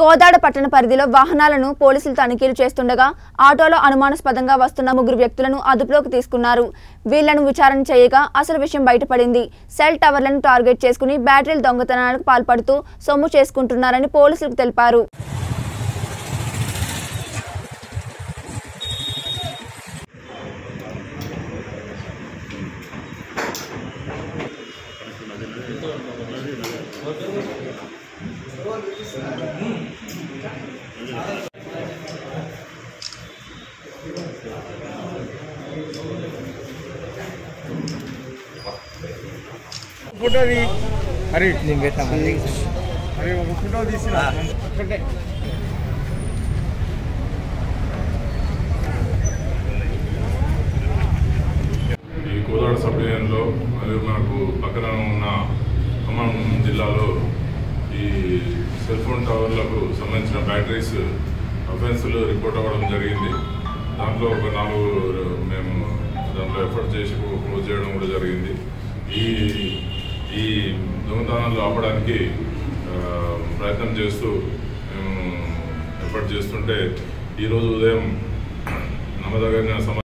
కోదాడ పట్టణ పరిధిలో వాహనాలను పోలీసులు తనిఖీలు చేస్తుండగా ఆటోలో అనుమానాస్పదంగా వస్తున్న ముగ్గురు వ్యక్తులను అదుపులోకి తీసుకున్నారు వీళ్లను విచారణ చేయగా అసలు విషయం బయటపడింది సెల్ టవర్లను టార్గెట్ చేసుకుని బ్యాటరీల దొంగతనాలకు పాల్పడుతూ సొమ్ము చేసుకుంటున్నారని పోలీసులకు తెలిపారు ఫోటోది అరే నేను పెట్టాము అరే ఒక ఫోటో తీసిన ఒక్కటే ఈ కోదాడ సబ్ డివిజన్లో మరియు మనకు పక్కన ఉన్న ఖమ్మం జిల్లాలో ఈ సెల్ ఫోన్ టవర్లకు సంబంధించిన బ్యాటరీస్ అఫెన్స్లు రిపోర్ట్ అవ్వడం జరిగింది దాంట్లో ఒక నాలుగు మేము దాంట్లో ఎఫర్ట్ చేసి క్లోజ్ చేయడం కూడా జరిగింది ఈ ఈ దొంగతనాలు ఆపడానికి ఆ, ప్రయత్నం చేస్తూ మేము ఎఫర్ట్ చేస్తుంటే ఈరోజు ఉదయం నమ్మదగిన సమాచారం